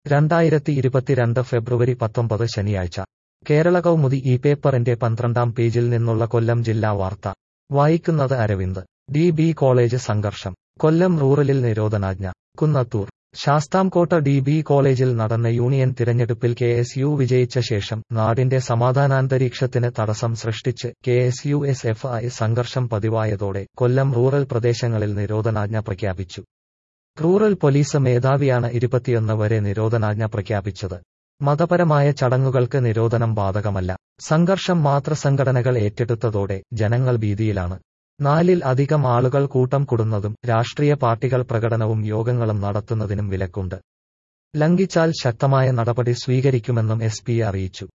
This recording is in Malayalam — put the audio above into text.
രണ്ടായിരത്തി ഇരുപത്തിരണ്ട് ഫെബ്രുവരി പത്തൊമ്പത് ശനിയാഴ്ച കേരള കൗമുദി ഈ പേപ്പറിന്റെ പന്ത്രണ്ടാം പേജിൽ നിന്നുള്ള കൊല്ലം ജില്ലാ വാർത്ത വായിക്കുന്നത് അരവിന്ദ് ഡി ബി കോളേജ് സംഘർഷം കൊല്ലം റൂറലിൽ നിരോധനാജ്ഞ കുന്നത്തൂർ ശാസ്താംകോട്ട ഡി ബി കോളേജിൽ നടന്ന യൂണിയൻ തിരഞ്ഞെടുപ്പിൽ കെ എസ് യു വിജയിച്ച ശേഷം നാടിന്റെ സമാധാനാന്തരീക്ഷത്തിന് തടസ്സം സൃഷ്ടിച്ച് K S U S F I സംഘർഷം പതിവായതോടെ കൊല്ലം റൂറൽ പ്രദേശങ്ങളിൽ നിരോധനാജ്ഞ പ്രഖ്യാപിച്ചു റൂറൽ പോലീസ് മേധാവിയാണ് ഇരുപത്തിയൊന്ന് വരെ നിരോധനാജ്ഞ പ്രഖ്യാപിച്ചത് മതപരമായ ചടങ്ങുകൾക്ക് നിരോധനം ബാധകമല്ല സംഘർഷം മാതൃസംഘടനകൾ ഏറ്റെടുത്തതോടെ ജനങ്ങൾ ഭീതിയിലാണ് നാലിൽ അധികം ആളുകൾ കൂട്ടം കൂടുന്നതും രാഷ്ട്രീയ പാർട്ടികൾ പ്രകടനവും യോഗങ്ങളും നടത്തുന്നതിനും വിലക്കുണ്ട് ലംഘിച്ചാൽ ശക്തമായ നടപടി സ്വീകരിക്കുമെന്നും എസ് പി അറിയിച്ചു